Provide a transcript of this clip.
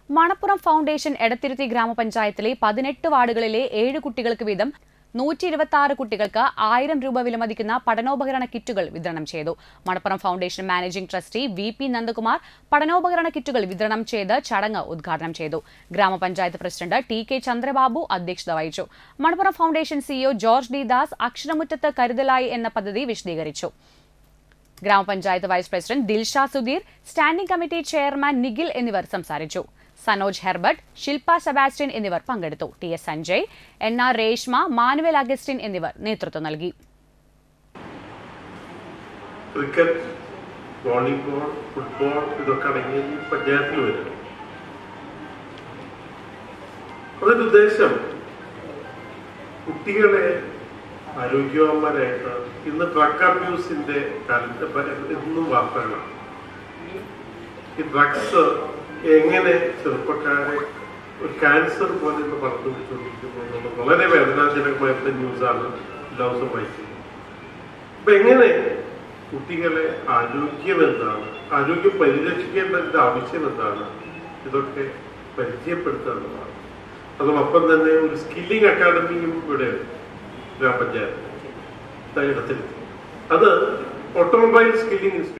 Manappuram foundation Edathiruthy ഗ്രാമപഞ്ചായത്തിലെ പതിനെട്ട് വാർഡുകളിലെ ഏഴ് കുട്ടികൾക്ക് വീതം നൂറ്റി ഇരുപത്തി ആറ് കുട്ടികൾക്ക് ആയിരം രൂപ വിലമതിക്കുന്ന പഠനോപകരണ കിറ്റുകൾ വിതരണം ചെയ്തു Manappuram foundation managing trustee V P Nandakumar പഠനോപകരണ കിറ്റുകൾ വിതരണം ചെയ്ത് ചടങ്ങ് ഉദ്ഘാടനം ചെയ്തു ഗ്രാമപഞ്ചായത്ത് പ്രസിഡന്റ് ടി കെ ചന്ദ്രബാബു അധ്യക്ഷത വഹിച്ചു Manappuram foundation CEO George D Das അക്ഷരമുറ്റത്ത് കരുതലായി എന്ന പദ്ധതി വിശദീകരിച്ചു grama panchayat vice president Dilsha Sudheer standing committee chairman Nikhil എന്നിവർ സംസാരിച്ചു സനോജ് ഹെർബർട്ട് ശില്പ സെബാസ്റ്റ്യൻ എന്നിവർ പങ്കെടുത്തു T S Sanjay N R Reshma Manuel Augustine എന്നിവർ നേതൃത്വം നൽകി ക്രിക്കറ്റ് വോളിബോൾ ഫുട്ബോൾ ഇതൊക്കെ അടങ്ങിയ ഈ പഞ്ചായത്തിൽ വരും അതിന്റെ ഉദ്ദേശം കുട്ടികളെ ആരോഗ്യവാന്മാരായിട്ട് ഇന്ന് ഡ്രഗ് അബ്യൂസിന്റെ കാലത്ത് എന്നും വാർത്തകളാണ് ഈ ഡ്രഗ്സ് എങ്ങനെ ചെറുപ്പക്കാരെ ഒരു ക്യാൻസർ പോലെ ഇന്ന് പടർന്നു പിടിച്ചുകൊണ്ടിരിക്കുന്നു എന്നുള്ളത് വളരെ വേദനാജനകമായിട്ടുള്ള ന്യൂസാണ് എല്ലാ ദിവസവും വായിക്കുന്നത് അപ്പൊ എങ്ങനെ കുട്ടികളെ ആരോഗ്യം എന്താണ് ആരോഗ്യം പരിരക്ഷിക്കേണ്ടതിന്റെ ആവശ്യം എന്താണ് ഇതൊക്കെ പരിചയപ്പെടുത്തുക എന്നുള്ളതാണ് അതോടൊപ്പം തന്നെ ഒരു സ്കില്ലിംഗ് അക്കാദമിയും ഇവിടെ ഗ്രാമപഞ്ചായത്ത് ഇടത്തിൽ അത് ഓട്ടോമൊബൈൽ സ്കില്ലിംഗ്